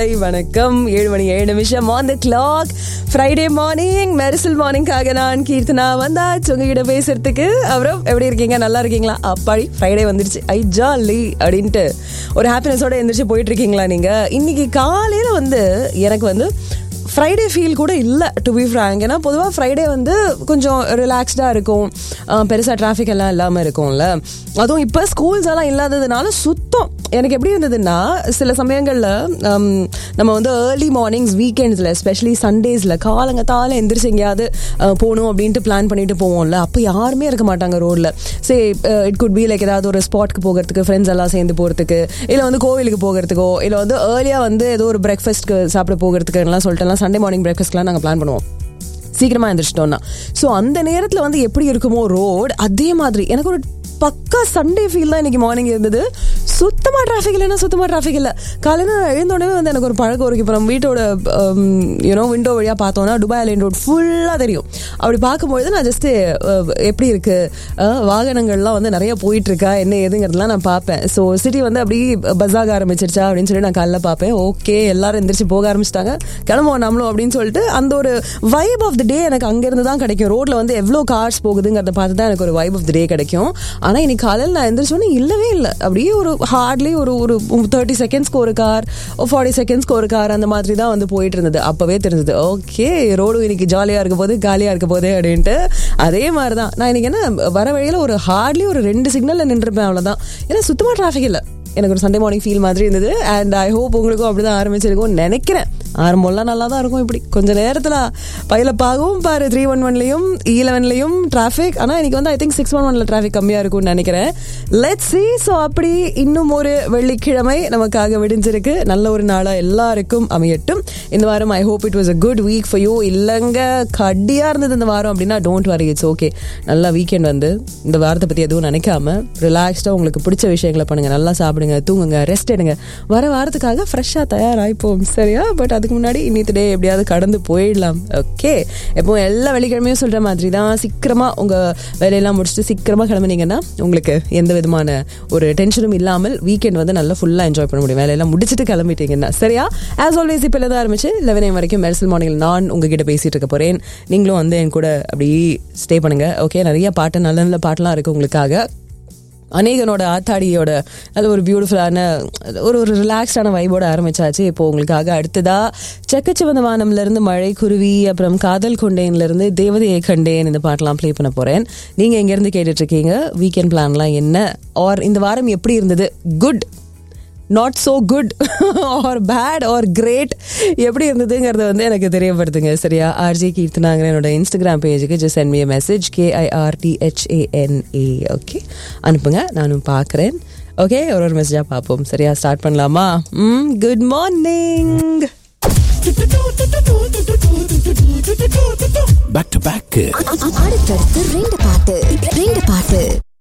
காலை வணக்கம் ஏழு மணி ஏழு நிமிஷம் on the clock Friday morning மெரிசல் மார்னிங்காக நான் கீர்த்தனா வந்தாச்சு உங்ககிட்ட பேசுறதுக்கு அப்புறம் எப்படி இருக்கீங்க நல்லா இருக்கீங்களா அப்பாடி ஃப்ரைடே வந்துருச்சு ஐ ஜாலி அப்படின்ட்டு ஒரு ஹாப்பினஸோட எந்திரிச்சு போயிட்டு இருக்கீங்களா நீங்க இன்னைக்கு காலையில வந்து எனக்கு வந்து ஃப்ரைடே ஃபீல் கூட இல்லை டு பி ஃப்ராங்க் ஏன்னா பொதுவாக ஃப்ரைடே வந்து கொஞ்சம் ரிலாக்ஸ்டாக இருக்கும் பெருசாக டிராஃபிக் எல்லாம் இல்லாமல் இருக்கும்ல அதுவும் இப்போ ஸ்கூல்ஸ் எல்லாம் இல்லாததுனால சுத்தம் எனக்கு எப்படி இருந்ததுன்னா சில சமயங்களில் நம்ம வந்து ஏர்லி மார்னிங்ஸ் வீக்கெண்ட்ஸில் எஸ்பெஷலி சண்டேஸில் காலங்கத்தால எந்திரிச்சு எங்கேயாவது அஹ், போகணும் அப்படின்ட்டு பிளான் பண்ணிட்டு போவோம்ல அப்போ யாருமே இருக்க மாட்டாங்க ரோடில் say it could be like ஏதாவது ஒரு ஸ்பாட்க்கு போகிறதுக்கு ஃப்ரெண்ட்ஸ் எல்லாம் சேர்ந்து போகிறதுக்கு இல்லை வந்து கோவிலுக்கு போகிறதுக்கோ இல்லை வந்து ஏர்லியாக வந்து ஏதோ ஒரு பிரேக்ஃபாஸ்ட்க்கு சாப்பிட போகிறதுக்கு எல்லாம் சொல்லிட்டு எல்லாம் சண்டே மார்னிங் பிரேக்ஃபாஸ்ட்லாம் நாங்கள் பிளான் பண்ணுவோம் சீக்கிரமா எழுந்திரிச்சிட்டோம்னா ஸோ அந்த நேரத்தில் வந்து எப்படி இருக்குமோ ரோடு அதே மாதிரி எனக்கு ஒரு பக்கா சண்டே ஃபீல் தான் இன்னைக்கு மார்னிங் இருந்தது சுத்தமா டிராஃபிக் இல்லைன்னா சுத்தமா டிராஃபிக் இல்லை காலையில் நான் எழுந்தோடனே வந்து எனக்கு ஒரு பழக்கம் இருக்கு இப்போ நம்ம வீட்டோட யூனோ விண்டோ வழியாக பார்த்தோம்னா துபாய் லைன் ரோட் ஃபுல்லாக தெரியும் அப்படி பார்க்கும்பொழுது நான் ஜஸ்ட் எப்படி இருக்கு அஹ், வாகனங்கள்லாம் வந்து நிறைய போயிட்டு இருக்கா என்ன ஏதுங்கிறதுலாம் நான் பார்ப்பேன் ஸோ சிட்டி வந்து அப்படி பஸ்ஸாக ஆரம்பிச்சிருச்சா அப்படின்னு சொல்லி நான் காலைல பார்ப்பேன் ஓகே எல்லாரும் எந்திரிச்சு போக ஆரம்பிச்சிட்டாங்க கிளம்புவோம் நம்மளும் அப்படின்னு சொல்லிட்டு அந்த ஒரு வைப் ஆஃப் த டே எனக்கு அங்கேருந்து தான் கிடைக்கும் ரோட்ல வந்து எவ்வளோ கார்ஸ் போகுதுங்கிறத பார்த்து தான் எனக்கு ஒரு வைப் ஆஃப் த டே கிடைக்கும் ஆனால் இன்னைக்கு காலையில் நான் எந்திரிச்சோன்னே இல்லவே இல்லை அப்படியே ஒரு ஹார்ட்லி ஒரு ஒரு தேர்ட்டி செகண்ட்ஸ்க்கு ஒரு கார் ஃபார்ட்டி செகண்ட்ஸ்க்கு ஒரு கார் அந்த மாதிரி தான் வந்து போயிட்டு இருந்தது அப்பவே தெரிஞ்சது ஓகே ரோடு இன்னைக்கு ஜாலியாக இருக்க போது காலியாக இருக்க போது அப்படின்ட்டு அதே மாதிரி தான் நான் இன்னைக்கு என்ன வர வழியில் ஒரு ஹார்ட்லி ஒரு ரெண்டு சிக்னலில் நின்றுப்பேன் அவ்வளோதான் ஏன்னா சுத்தமாக டிராஃபிக் இல்லை எனக்கு ஒரு சண்டே மார்னிங் ஃபீல் மாதிரி இருந்தது அண்ட் ஐ ஹோப் உங்களுக்கும் அப்படிதான் ஆரம்பிச்சிருக்கும் நினைக்கிறேன் ஆரம்பம்லாம் நல்லா தான் இருக்கும் இப்படி கொஞ்ச நேரத்தில் பயிலப்பாகவும் பாரு த்ரீ ஒன் ஒன்லையும் லெவன்லையும் டிராஃபிக் ஆனால் இன்னைக்கு வந்து ஐ திங்க் சிக்ஸ் ஒன் ஒன்ல டிராஃபிக் கம்மியாக இருக்கும்னு நினைக்கிறேன் லெட் சி ஸோ அப்படி இன்னும் ஒரு வெள்ளிக்கிழமை நமக்காக விடிஞ்சிருக்கு நல்ல ஒரு நாளாக எல்லாருக்கும் அமையட்டும் இந்த வாரம் I hope it was a good week for you இல்லைங்க கடியாக இருந்தது இந்த வாரம் அப்படின்னா டோன்ட் வரி இட்ஸ் ஓகே நல்லா வீக்கெண்ட் வந்து இந்த வாரத்தை பற்றி எதுவும் நினைக்காம ரிலாக்ஸ்டாக உங்களுக்கு பிடிச்ச விஷயங்களை பண்ணுங்க நல்லா சாப்பிடுங்க தூங்குங்க ரெஸ்ட் எடுங்க வர வாரத்துக்காக ஃப்ரெஷ்ஷாக தயாராகிப்போம் சரியா பட் அதுக்கு முன்னாடி இன்னித்து டே எப்படியாவது கடந்து போயிடலாம் ஓகே எப்போ எல்லா வெள்ளிக்கிழமையும் சொல்கிற மாதிரி தான் சீக்கிரமாக உங்கள் வேலையெல்லாம் முடிச்சுட்டு சீக்கிரமாக கிளம்புனீங்கன்னா உங்களுக்கு எந்த விதமான ஒரு டென்ஷனும் இல்லாமல் வீக்கெண்ட் வந்து நல்லா ஃபுல்லாக என்ஜாய் பண்ண முடியும் வேலையெல்லாம் முடிச்சுட்டு கிளம்பிட்டீங்கன்னா சரியா ஆஸ் ஆல்வேஸ் இப்போ தான் ஆரம்பிச்சு லெவன் ஏம் வரைக்கும் மெர்சல் மார்னிங் நான் உங்ககிட்ட பேசிட்டு இருக்க போகிறேன் நீங்களும் வந்து என் கூட அப்படி ஸ்டே பண்ணுங்க ஓகே நிறைய பாட்டு நல்ல நல்ல பாட்டெலாம் இருக்குது உங்களுக்காக அநேகனோட ஆத்தாடியோட அது ஒரு பியூட்டிஃபுல்லான ஒரு ஒரு ரிலாக்ஸ்டான வைபோட ஆரம்பிச்சாச்சு இப்போ உங்களுக்காக அடுத்ததா செக்கச்சிவந்த வானம்ல இருந்து மழை குருவி அப்புறம் காதல் கொண்டேன்ல இருந்து தேவதையை கண்டேன் இந்த பாட்டெல்லாம் ப்ளே பண்ண போறேன் நீங்க எங்க இருந்து கேட்டுட்டு இருக்கீங்க வீக்கெண்ட் பிளான்லாம் என்ன ஆர் இந்த வாரம் எப்படி இருந்தது good not so good or bad or great எப்படி இருந்ததுங்கிறத வந்து எனக்கு தெரியப்படுத்துங்க சரியா ஆர்ஜி கீர்த்தனாங்கிற என்னோட இன்ஸ்டாகிராம் பேஜுக்கு just send me message KIRTHANA okay அனுப்புங்க நானும் பார்க்குறேன் ஓகே ஒரு ஒரு மெசேஜாக பார்ப்போம் சரியா ஸ்டார்ட் பண்ணலாமா hmm good morning back to back அடுத்தடுத்து ரெண்டு பாட்டு ரெண்டு பாட்டு